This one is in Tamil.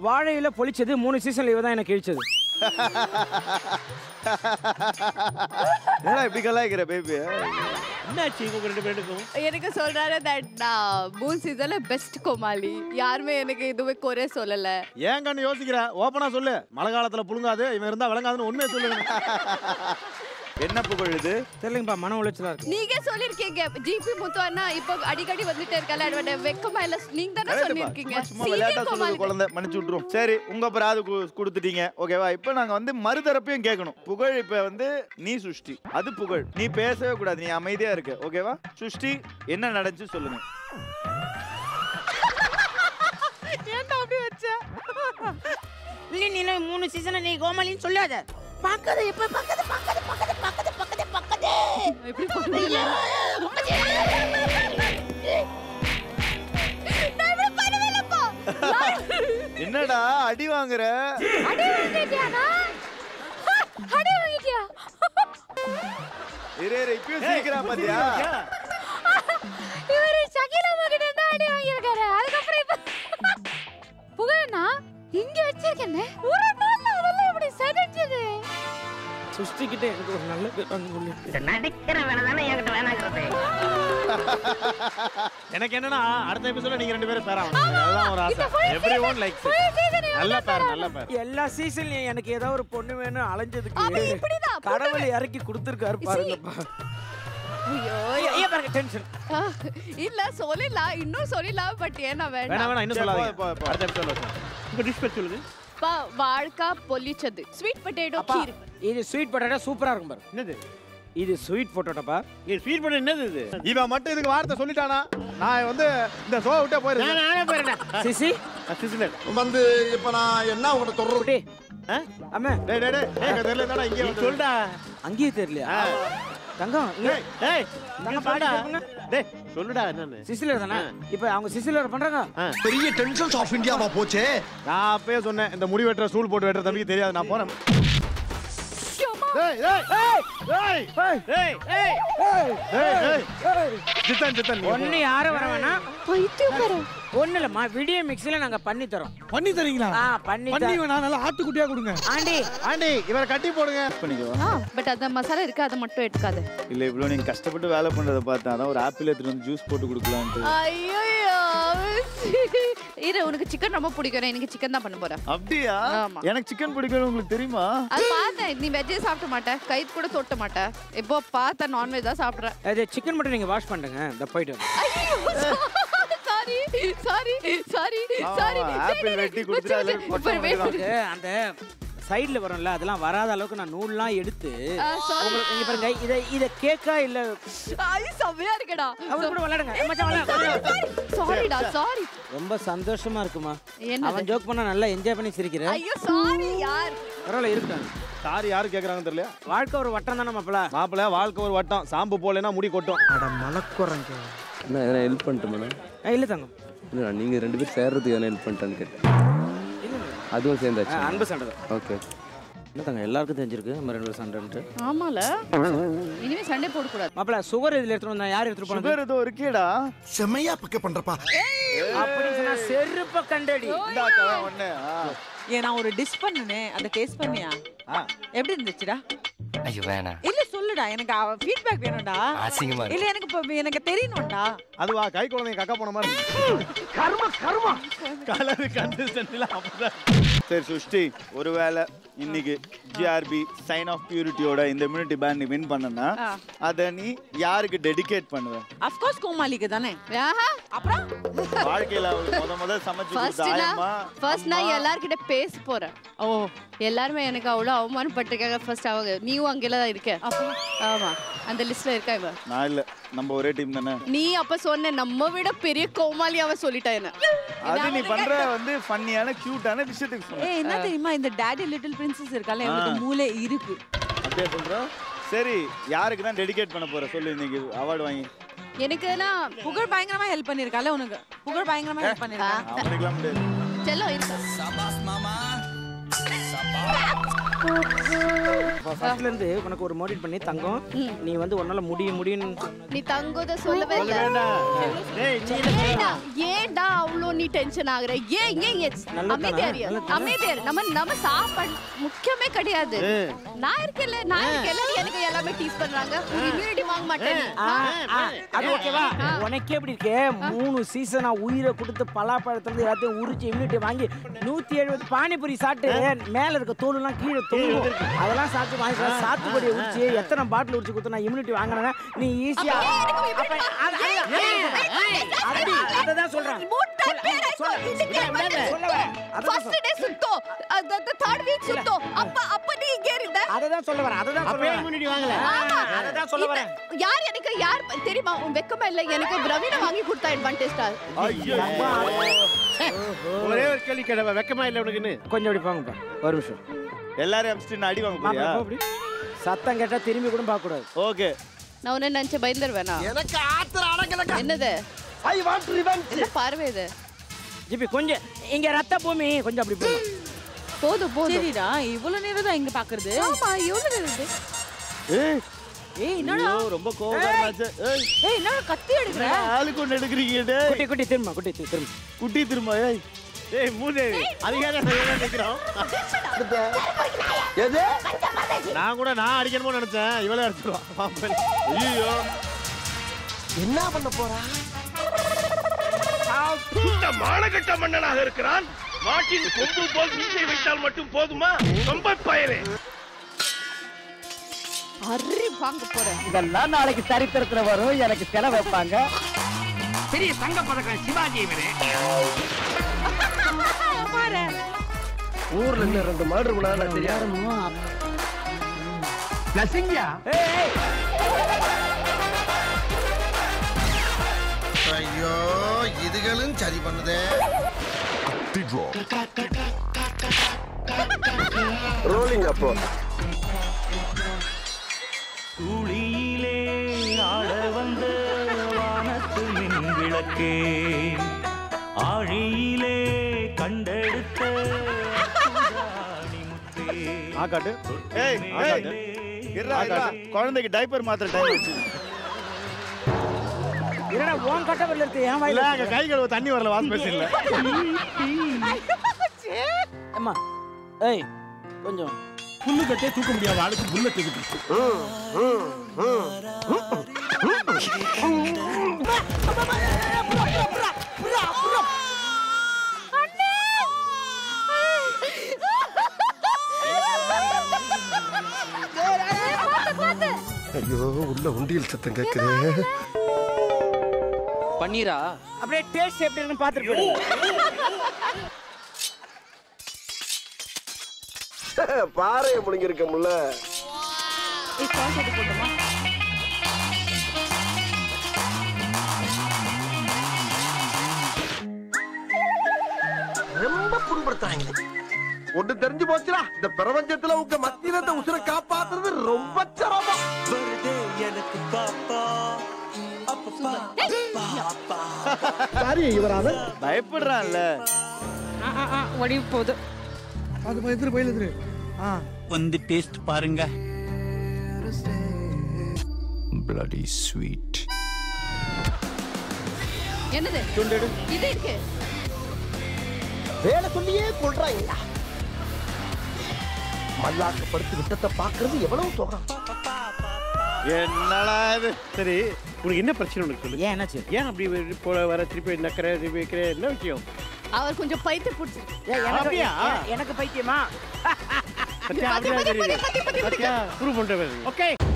வாழையில பொழிச்சது மூணு சீசன்ல இவ தான் எனக்கு இழிச்சது என்னடா இப்படி கலாய்க்கிற பேபி என்னாச்சு உங்க ரெண்டு பேருக்கும் எனக்கு சொல்றாரு தட் நான் மூணு சீசன்ல பெஸ்ட் கோமாளி யாருமே எனக்கு எதுவுமே குறை சொல்லல ஏன் கண்ணு யோசிக்கிற ஓப்பனா சொல்லு மழை காலத்துல புழுங்காது இவன் இருந்தா விளங்காதுன்னு உண்மையை சொல்லுங்க என்ன புகழ் இது தெரியலங்கப்பா மன உளைச்சலா இருக்கு நீங்க சொல்லிருக்கீங்க ஜிபி முத்து அண்ணா இப்போ அடிக்கடி வந்துட்டே இருக்கல அவட வெக்கமா இல்ல நீங்க தானே சொல்லிருக்கீங்க சும்மா விளையாட்டா சொல்லுது குழந்தை மன்னிச்சு விட்டுரும் சரி உங்க பிராது கொடுத்துட்டீங்க ஓகேவா இப்போ நாங்க வந்து மறுதரப்பையும் கேட்கணும் புகழ் இப்ப வந்து நீ சுஷ்டி அது புகழ் நீ பேசவே கூடாது நீ அமைதியா இருக்க ஓகேவா சுஷ்டி என்ன நடந்துச்சு சொல்லுங்க ஏன்டா அப்படி வச்ச இல்ல நீ மூணு சீசனை நீ கோமாளின்னு சொல்லாத பாக்காத எப்ப பாக்காத பாக்காத பாக்காத பாக்காத பாக்காத பாக்காத எப்படி பண்ணுவீங்க நான் இப்படி பண்ணுவேலப்பா என்னடா அடி வாங்குற அடி வாங்கிட்டியானா அடி வாங்கிட்டியா இரு இரு இப்பயும் சீக்கிரம் பாத்தியா இவரு ஷக்கீலா மகன் தான் அடி வாங்கியிருக்காரு அதுக்கப்புறம் இப்ப புகழண்ணா இங்க வச்சிருக்கேன் ஒரு நாள்ல அதெல்லாம் இப்படி செதஞ்சது சுஷ்டிக்கிட்ட எனக்கு ஒரு நல்ல பேர் வாங்கி சொல்லி நடிக்கிற வேலை தானே என்கிட்ட வேணாங்கிறது எனக்கு என்னன்னா அடுத்த எபிசோட நீங்க ரெண்டு பேரும் பேரா அதுதான் ஒரு ஆசை எவ்ரி ஒன் லைக் நல்ல பேர் நல்ல பேர் எல்லா சீசன்லயும் எனக்கு ஏதோ ஒரு பொண்ணு வேணும் அவன் அலைஞ்சதுக்கு இப்படிதான், கடவுள் இறக்கி கொடுத்துருக்காரு பாருங்கப்பா ஐயோ ஏன் பாருங்க டென்ஷன் ஆ, இல்ல சொல்லலாம் இன்னும் சொல்லலாம் பட் ஏன்னா வேணா வேண்டாம் வேணா இன்னும் சரி, சொல்லாதீங்க போ, போ, போ. அடுத்த எபிசோட உங்க டிஷ் பேர் சொல்லுங்க பா வாழ்க்கா பொல்லிச்சது ஸ்வீட் பொட்டேட்டோ அப்பா கீர் இது ஸ்வீட் பொட்டேட்டோ சூப்பரா இருக்கும் பாரு என்னது இது ஸ்வீட் பொட்டேட்டோப்பா நீ ஃபீல் பண்ண என்னது இது இவன் மட்டும் இதுக்கு வார்த்தை சொல்லிட்டானா நான் வந்து இந்த ஷோ விட்டே போயிருக்கேன் நானே போயிடுறேன் சிசி சிசிலர் வந்து இப்ப நான் என்ன உங்களை சொல்றது குட்டி அம்மா டேய் டேய் டேய் எனக்கு தெரியல தானே இங்கே வந்து சொல்டா அங்கேயே தெரியலையா தங்கம் இங்க டேய் டேய் இங்க பாடி சொல்டா கேட்போங்க. டேய் சொல்லுடா என்னன்னு சிசிலர் தானே இப்போ அவங்க சிசிலர் பண்றாங்க பெரிய டென்ஷன்ஸ் ஆஃப் இந்தியாவா போச்சே நான் அப்பயே சொன்னேன் இந்த முடி வெட்டுற ஸ்டூல் போட்டு வெட்டுற தம்பிக்கு தெரியாது நான் போறேன் டேய் டேய் டேய் டேய் டேய் டேய் டேய் ஜித்தன் ஜித்தன் நீ ஒண்ணு யாரும் வர வேணாம் பைத்தியக்காரன் ஒண்ணு இல்லம்மா விடிய மிக்ஸில நாங்க பண்ணி தரோம் பண்ணி தரீங்களா ஆ பண்ணி பண்ணி தரோம். வேணா நல்லா ஆட்டுக்குட்டியா கொடுங்க ஆண்டி ஆண்டி இவரை கட்டி போடுங்க பண்ணிக்கவா ஆ பட் அந்த மசாலா இருக்கு அதை மட்டும் எடுக்காத இல்ல இவ்வளவு நீங்க கஷ்டப்பட்டு வேலை பண்றதை பார்த்தா அதான் ஒரு ஆப்பிள் எடுத்துட்டு வந்து ஜூஸ் போட்டு கொடுக்கலான்ட்டு ஐயோ இரு உனக்கு சிக்கன் ரொம்ப பிடிக்கும் நான் எனக்கு சிக்கன் தான் பண்ண போறேன் அப்படியா ஆமா. எனக்கு சிக்கன் பிடிக்கும் உங்களுக்கு தெரியுமா அது பார்த்தேன் நீ வெஜ்ஜே சாப்பிட மாட்டேன் கை கூட தொட்ட மாட்டேன் இப்போ பார்த்தா நான்வெஜ் தான் சாப்பிடுறேன் அது சிக்கன் மட்டும் நீங்க வாஷ் பண்ணுங்க இந்த போயிட்டு வரேன். சாரி சாரி சாரி ஆமா, சாரி ஆப்பிள் வெட்டி கொடுத்துட்டு அதுல கொட்ட உங்களுக்கு அந்த சைடுல வரும்ல அதெல்லாம் வராத அளவுக்கு நான் நூல்லாம் எடுத்து சாரி உங்களுக்கு இங்க பாருங்க இத இத கேக்கா இல்ல ஐ செம்மையா இருக்கடா அவர் கூட விளையாடுங்க ஏய், மச்சான், விளையாடு. சாரிடா சாரி ரொம்ப சந்தோஷமா இருக்குமா என்னது அவன் ஜோக் பண்ணா நல்லா என்ஜாய் பண்ணி சிரிக்கிற ஐயோ சாரி யார் பரவாயில்ல இருக்கட்டும் சாரி யாரு கேக்குறாங்கன்னு தெரியல வாழ்க்கை ஒரு வட்டம் தானே மாப்பிள மாப்பிள்ள வாழ்க்கை ஒரு வட்டம் சாம்பு போலேன்னா முடி கொட்டும் அட மலக்குறங்க அண்ணா எதனா ஹெல்ப் பண்ணட்டுமாண்ணா இல்ல தங்கம் இல்லை நீங்கள் ரெண்டு பேரும் சேர்றதுக்கு எதனா ஹெல்ப் பண்ணிட்டான்னு கேட்டேன் அதுவும் சேர்ந்தாச்சு ஆ, அன்பு சண்டை தான் ஓகே என்ன தங்க எல்லாருக்கும் தெரிஞ்சிருக்கு நம்ம ரெண்டு பேரும் சண்டைன்ட்டு ஆமால இனிமே சண்டே போட கூடாது மாப்பிள சுகர் இதுல எடுத்துட்டு வந்தா யார் எடுத்துட்டு போனது சுகர் ஏதோ இருக்கேடா செம்மையா பிக்கப் பண்றப்பா அப்படி சொன்னா செருப்ப கண்டடி இந்தாக்கா ஒண்ணு ஆ. ஏன் நான் ஒரு டிஷ் பண்ணனே அதை டேஸ்ட் பண்ணியா எப்படி இருந்துச்சுடா ஐயோ வேணாம் இல்ல சொல்லுடா எனக்கு ஃபீட்பேக் வேணும்டா அசிங்கமா இல்ல எனக்கு இப்ப எனக்கு தெரியணும்டா அதுவா கை குழந்தைங்க கக்கா போன மாதிரி கர்ம கர்ம கலர் கன்சிஸ்டன்ட்லாம் அப்படிதான் சரி சுஷ்டி ஒருவேளை இன்னைக்கு ஜிஆர்பி சைன் ஆஃப் பியூரிட்டியோட இந்த இம்யூனிட்டி பேண்ட் நீ வின் பண்ணனா அதை நீ யாருக்கு டெடிகேட் பண்ணுவ அஃப் கோர்ஸ் கோமாளிக்கு தானே ஆஹா அப்புறம் வாழ்க்கையில அவளுக்கு முத முத சமைச்சு கொடுத்த ஃபர்ஸ்ட் ஆயம்மா ஃபர்ஸ்ட் நான் எல்லார்கிட்ட பேச போறேன் ஓ எல்லாருமே எனக்கு அவ்வளோ அவமானப்பட்டிருக்காங்க ஃபர்ஸ்ட் அவங்க நீயும் அங்கெல்லாம் தான் இருக்க ஆமா அந்த லிஸ்ட்ல இருக்கா இவ நான் இல்ல நம்ம ஒரே டீம் தானே நீ அப்ப சொன்ன நம்ம விட பெரிய கோமாளி அவ சொல்லிட்டா என்ன அது நீ பண்ற வந்து ஃபன்னியான கியூட்டான விஷயத்துக்கு ஏ சொன்ன என்ன தெரியுமா இந்த டாடி லிட்டில் பிரின்சஸ் இருக்கால இவளுக்கு மூளை இருக்கு அப்படியே சொல்ற சரி யாருக்கு தான் டெடிகேட் பண்ண போற சொல்லு இன்னைக்கு அவார்டு வாங்கி எனக்கு எல்லாம் புகழ் பயங்கரமா ஹெல்ப் பண்ணிருக்கால உனக்கு புகழ் பயங்கரமா ஹெல்ப் பண்ணிருக்கா அவனுக்குலாம் முடியாது செல்லம் இருக்கா ஃபர்ஸ்ட்ல இருந்து உனக்கு ஒரு மோட்டிவேட் பண்ணி தங்கம் நீ வந்து உன்னால முடியும் முடியும்னு சொன்னது நீ தங்கத சொல்லவே இல்ல ஏடா ஏடா அவ்வளோ நீ டென்ஷன் ஆகுற ஏன் ஏன் ஏன் நல்லதுதானா? அமைதியாரு நல்லதுதானா? அமைதியாரு நம்ம நம்ம சாப்பாடு முக்கியமே கிடையாது நான் இருக்கேன்ல நான் இருக்கேன்ல நீ எனக்கு எல்லாமே டீஸ் பண்றாங்க ஒரு immunity வாங்க மாட்டேன் நீ. ஆ, ஆ, அது ஓகேவா உனக்கே எப்படி இருக்கு மூணு சீசனா உயிரை கொடுத்து பலாப்பழத்துல இருந்து எல்லாத்தையும் உரிச்சு இம்யூனிட்டி வாங்கி நூத்தி எழுபது பானிபூரி சாப்பிட்டு மேல இருக்க தோல் எல்லாம் கீழே தொங்கும் அதெல்லாம் சாப்பிட்டு வாங்கி சாப்பிட்டு சாத்துக்குடியை உரிச்சு எத்தனை பாட்டில் உரிச்சு கொடுத்து நான் இம்யூனிட்டி வாங்கினேன் நீ ஈஸியா அததான் சொல்றேன் மூட்டை பேரை சொல். இன்னைக்கு வந்து first day சுத்தம். அது- அது third week சுத்தம். அப்ப அப்ப நீ இங்க இருந்த. அததான் சொல்ல வரேன் அததான் சொல்ல வரேன் இம்யூனிட்டி வாங்கல ஆமா. அததான் சொல்ல வரேன் இந்த- யார் எனக்கு யார் தெரியுமா உன் வெக்கமா இல்ல எனக்கு பிரவீன வாங்கி கொடுத்தா அட்வான்டேஜ் ஒரே ஒரு கேள்வி கேட்ட வெக்கமா இல்ல உனக்குன்னு கொஞ்சம் அப்படி போங்கப்பா ஒரு நிமிஷம் எல்லாரும் அமிச்சிட்டு அடி வாங்க மாமா, போறியா போ அப்படி. சத்தம் கேட்டா திரும்பி கூட பார்க்க கூடாது ஓகே நான் உன்ன நினைச்ச பயந்துருவேனா எனக்கு ஆத்திர அடங்கலக்கா என்னது ஐ வாண்ட் ரிவெஞ்ச் என்ன பார்வை இது ஜிபி கொஞ்சம் இங்க ரத்த பூமி கொஞ்சம் அப்படி போங்க போதும் போதும் சரிடா இவ்வளவு நேரம் தான் இங்க பாக்குறது ஆமா எவ்வளவு இருக்கு ஏய் ஏய் என்னடா ஐயோ, ரொம்ப கோவக்காரனாச்சு ஏய் ஏய் என்னடா கத்தி எடுக்கிற ஆளுக்கு ஒன்று எடுக்கிறீங்க டேய் குட்டி குட்டி திரும்ப குட்டி தி- திரும்ப குட்டி திரும்ப ஏய் ஏய் மூதேவி அதிகாரி நிக்கிறோம் எது நான் கூட நான் அடிக்கணுமோ நினைச்சேன் இவளே அடிச்சிருவான் ஐயோ என்ன பண்ண போறா இந்த மானகட்ட மன்னனாக இருக்கிறான் நாட்டின் கொம்பு போல் மீசை வைத்தால் மட்டும் போதுமா ரொம்ப பயரே அரி வாங்க போறேன் இதெல்லாம் நாளைக்கு சரித்திரத்துல வரும் எனக்கு செலவு வைப்பாங்க பெரிய தங்க பதக்கம் சிவாஜி இவரு ஊர்ல இருந்து ரெண்டு மாடு விடாத தெரியாது நசிங்கா ஐயோ இதுகளும் சரி பண்ணுதே ரோலிங் அப்போ துளியிலே ஆட வந்த வானத்து மின் விளக்கே ஆழியிலே கண்டெடுத்த ஆ காட்டு ஏய் ஏய் இருடா இருடா குழந்தைக்கு டைப்பர் மாத்திர டைம் வச்சு என்னடா உன் கட்டவரில் இருக்கு ஏன் இல்ல வாயில அங்க கை கழுவ தண்ணி வரல வாஸ் பேச இல்ல அம்மா ஏய் கொஞ்சம் புல்லு கட்டே தூக்க முடியாது ஆளுக்கு புல்லட் இருக்கு ஐயோ உள்ள உண்டியல் சத்தம் கேக்குது பன்னீரா அப்படியே டேஸ்ட் எப்படி இருக்குன்னு பார்த்துட்டு போயிடுங்க பாறைய முழுங்கிருக்க முல்ல ரொம்ப புண்படுத்தாங்க ஒண்ணு தெரிஞ்சு போச்சுடா இந்த பிரபஞ்சத்துல உங்க மத்தியில இந்த உசுரை காப்பாத்துறது ரொம்ப சிரமம் எனக்கு பாப்பா சாரி இவராத பயப்படுறான்ல ஒடி போகுது அது பயந்துரு பயந்துரு வந்து டேஸ்ட் பாருங்க bloody sweet என்னது இது இருக்கு வேலை சொல்லியே கொள்றாங்க மல்லாக்க படுத்து விட்டத்தை பாக்குறது எவ்வளவு தோகம் என்னடா இது சரி உனக்கு என்ன பிரச்சனை உனக்கு சொல்லு ஏன் என்னாச்சு ஏன் அப்படி போல வர திருப்பி நக்கற திருப்பி வைக்கிற என்ன விஷயம் அவர் கொஞ்சம் பைத்து பிடிச்சி ஏய், எனக்கு அப்படியா? எனக்கு- எனக்கு பைத்தியமா பத்தியா பத்தி, அப்படியா பத்தி, தெரியுது பத்தி, பத்தி, பத்தி, பத்தியா ப்ரூவ் பண்ற ஓகே